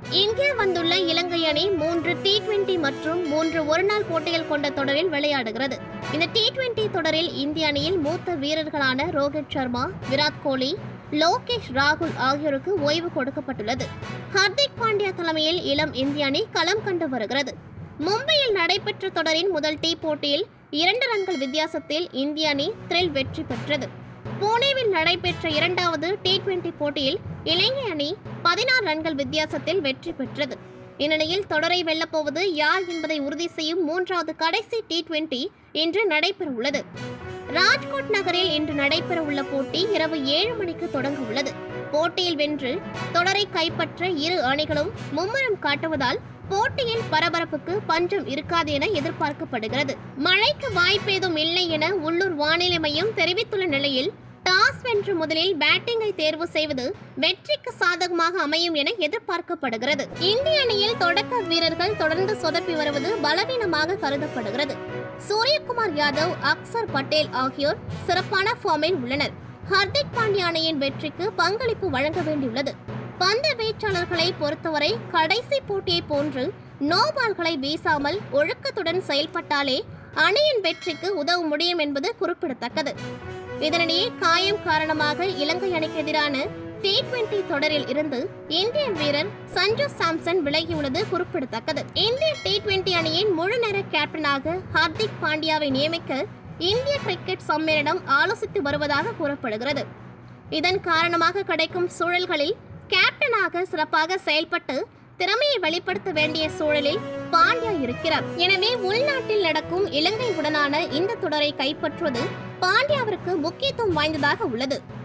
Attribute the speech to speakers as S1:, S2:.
S1: இங்கே வந்துள்ள இலங்கை அணி மூன்று டி டுவெண்டி மற்றும் மூன்று ஒருநாள் போட்டிகள் கொண்ட தொடரில் விளையாடுகிறது இந்த டி டுவெண்டி தொடரில் இந்திய அணியில் மூத்த வீரர்களான ரோஹித் சர்மா விராட் கோலி லோகேஷ் ராகுல் ஆகியோருக்கு ஓய்வு கொடுக்கப்பட்டுள்ளது ஹர்திக் பாண்டியா தலைமையில் இளம் இந்திய அணி களம் கண்டு வருகிறது மும்பையில் நடைபெற்ற தொடரின் முதல் டி போட்டியில் இரண்டு ரன்கள் வித்தியாசத்தில் இந்திய அணி த்ரில் வெற்றி பெற்றது புனேவில் நடைபெற்ற இரண்டாவது டி டுவெண்டி போட்டியில் இலங்கை அணி பதினாறு ரன்கள் வித்தியாசத்தில் வெற்றி பெற்றது இந்நிலையில் தொடரை வெல்லப்போவது யார் என்பதை உறுதி செய்யும் மூன்றாவது கடைசி டி டுவெண்டி இன்று நடைபெறவுள்ளது ராஜ்கோட் நகரில் இன்று நடைபெறவுள்ள போட்டி இரவு ஏழு மணிக்கு தொடங்க உள்ளது போட்டியில் வென்று தொடரை கைப்பற்ற இரு அணிகளும் மும்முரம் காட்டுவதால் போட்டியில் பரபரப்புக்கு பஞ்சம் இருக்காது என எதிர்பார்க்கப்படுகிறது மழைக்கு வாய்ப்பேதும் இல்லை என உள்ளூர் வானிலை மையம் தெரிவித்துள்ள நிலையில் டாஸ் வென்று முதலில் பேட்டிங்கை தேர்வு செய்வது வெற்றிக்கு சாதகமாக அமையும் என எதிர்பார்க்கப்படுகிறது இந்திய அணியில் தொடக்க வீரர்கள் தொடர்ந்து சொதப்பி வருவது பலவீனமாக கருதப்படுகிறது சூரியகுமார் யாதவ் அக்சர் பட்டேல் ஆகியோர் சிறப்பான ஃபார்மில் உள்ளனர் ஹர்திக் பாண்டியா அணியின் வெற்றிக்கு பங்களிப்பு வழங்க வேண்டியுள்ளது பந்து வீச்சாளர்களை பொறுத்தவரை கடைசி போட்டியை போன்று நோ பால்களை வீசாமல் ஒழுக்கத்துடன் செயல்பட்டாலே அணியின் வெற்றிக்கு உதவ முடியும் என்பது குறிப்பிடத்தக்கது இதனிடையே காயம் காரணமாக இலங்கை அணிக்கு எதிரான டி டுவெண்டி தொடரில் இருந்து இந்திய வீரர் சஞ்சு சாம்சன் விலகியுள்ளது குறிப்பிடத்தக்கது இந்திய டி டுவெண்டி அணியின் முழு நேர கேப்டனாக ஹார்திக் பாண்டியாவை நியமிக்க இந்திய கிரிக்கெட் சம்மேளனம் ஆலோசித்து வருவதாக கூறப்படுகிறது இதன் காரணமாக கிடைக்கும் சூழல்களில் கேப்டனாக சிறப்பாக செயல்பட்டு திறமையை வெளிப்படுத்த வேண்டிய சூழலில் பாண்டியா இருக்கிறார் எனவே உள்நாட்டில் நடக்கும் இலங்கையுடனான இந்த தொடரை கைப்பற்றுவது பாண்டியாவிற்கு முக்கியத்துவம் வாய்ந்ததாக உள்ளது